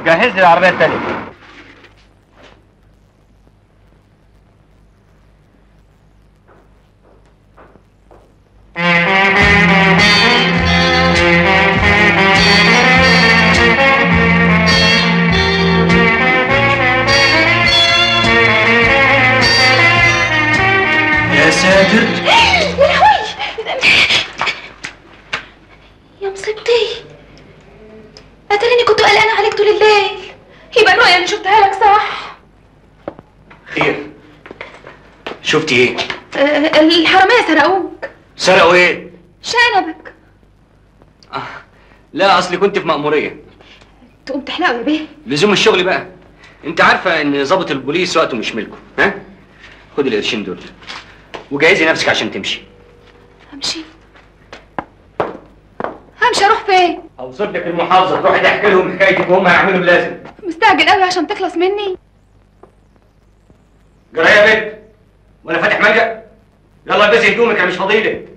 جهز لي العربيه التانيه يا ساتر يا لهوي يا مصيبتي اتريني كنت قلقانه عليك طول الليل يبقى الرؤيا اللي شفتها لك صح خير شفتي ايه أه الحراميه سرقوك سرقوا ايه شنبك لا اصلي كنت في مأمورية تقوم تحلقوا يا بيه لزوم الشغل بقى انت عارفة ان ضابط البوليس وقته مش ملكه ها خدي القرشين دول وجهزي نفسك عشان تمشي همشي همشي اروح فين اوصف لك المحافظة تروحي تحكي لهم حكايتك وهم هيعملوا اللازم مستعجل قوي عشان تخلص مني جرايه يا بنت وانا فاتح ملجأ يلا البسي هدومك انا مش فاضيلك